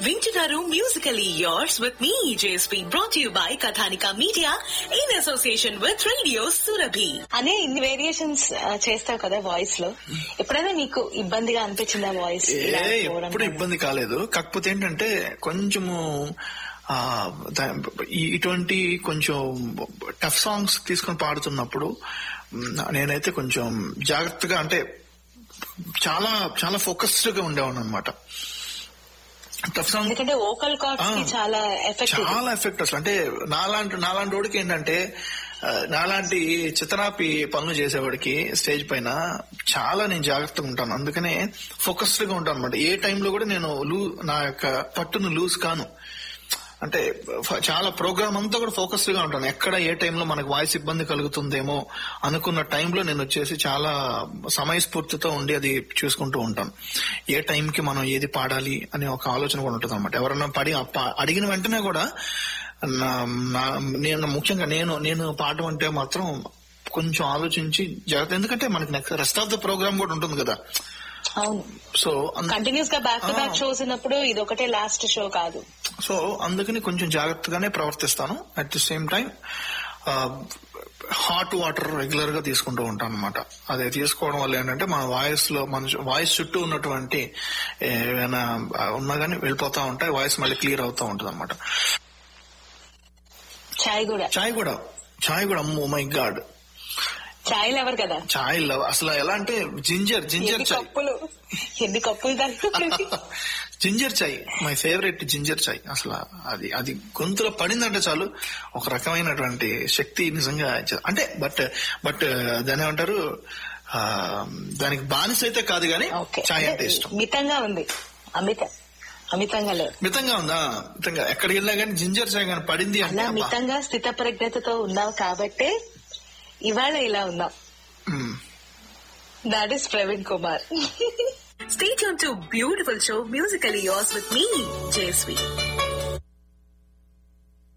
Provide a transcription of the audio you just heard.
వింటున్నారు musically yours with me JSP brought you by Kathanika media in association with radio Surabhi అనే ఇన్ని variations చేస్తావు కదా వాయిస్ లో ఎప్పుడైనా నీకు ఇబ్బందిగా అనిపించిందా వాయిస్ ఏ ఎప్పుడు ఇబ్బంది కాలేదు కాకపోతే ఏంటంటే కొంచెము ఆ, దా- ఈ- ఇటువంటి కొంచెం టఫ్ సాంగ్స్ తీసుకొని పాడుతున్నప్పుడు మ్, నేనైతే కొంచెం జాగ్రత్తగా అంటే చాలా చాలా ఫోకస్డ్ గా ఉండేవాడు అనమాట టఫ్ సాంగ్ ఎందుకంటే ఓకల్ కార్డ్స్ కి ఆ, చాలా ఎఫెక్ట్ చాలా ఎఫెక్ట్ అసలు అంటే నాలాంటి నాలాంటి వాడికి ఏంటంటే ఆ, నాలాంటి చితరాపి పనులు చేసేవాడికి స్టేజ్ పైన చాలా నేను జాగ్రత్తగా ఉంటాను అందుకనే ఫోకస్డ్ గా ఉంటాను అనమాట ఏ టైంలో కూడా నేను లూ నా యొక్క పట్టును లూజ్ కాను అంటే ఫ- చాలా ప్రోగ్రామ్ అంతా కూడా ఫోకస్డ్ గా ఉంటాను ఎక్కడ ఏ టైంలో మనకు వాయిస్ ఇబ్బంది కలుగుతుందేమో అనుకున్న టైంలో నేను వచ్చేసి చాలా సమయస్ఫూర్తితో ఉండి అది చూసుకుంటూ ఉంటాను ఏ టైంకి మనం ఏది పాడాలి అనే ఒక ఆలోచన కూడా ఉంటుంది అనమాట ఎవరన్నా పడి ప- అడిగిన వెంటనే కూడా నా- నా- నేను ముఖ్యంగా నేను నేను పాడడం అంటే మాత్రం కొంచెం ఆలోచించి జాగ్రత్త ఎందుకంటే మనకి next rest of the program కూడా ఉంటుంది కదా అవును సో అంద- కంటిన్యూస్ గా బ్యాక్ టు బ్యాక్ ఆ. షోస్ ఉన్నప్పుడు ఇది ఒకటే లాస్ట్ షో కాదు సో అందుకని కొంచెం జాగ్రత్తగానే ప్రవర్తిస్తాను at the same time hot water regular గా తీసుకుంటూ ఉంటాను అనమాట అదే తీసుకోవడం వల్ల ఏంటంటే మన వాయిస్ లో మన వాయిస్ చుట్టూ ఉన్నటువంటి ఏమైనా ఉన్నా కానీ వెళ్ళిపోతా ఉంటాయి వాయిస్ మళ్ళీ క్లియర్ అవుతా ఉంటుంది అనమాట చాయ్ కూడా చాయ్ కూడా చాయ్ కూడా అమ్మో మై గాడ్ చాయ్ లవర్ కదా చాయ్ లవ్ అసలు ఎలా అంటే జింజర్ జింజర్ ఎన్ని చాయ్ కప్పులు ఎన్ని కప్పులు తాగుతుంది ginger chai my favourite ginger chai అసలు అది అది గొంతులో పడిందంటే చాలు ఒక రకమైనటువంటి శక్తి నిజంగా ఇచ్చే- అంటే బట్ బట్ దాని ఏమంటారు ఆ, దానికి బానిస అయితే కాదు కానీ ఓకే చాయ్ అంటే ఇష్టం మితంగా ఉంది అమిత అమితంగా లేదు మితంగా ఉందా మితంగా ఎక్కడికి వెళ్ళినా కానీ జింజర్ చాయ్ కానీ పడింది అంటే అలా అబ్బా. మితంగా స్థిత ప్రజ్ఞతతో ఉన్నావు కాబట్టే ఇవాళ ఇలా ఉన్నావు మ్. That is Praveen Kumar Stay tuned to beautiful show Musically Yours with me, JSV.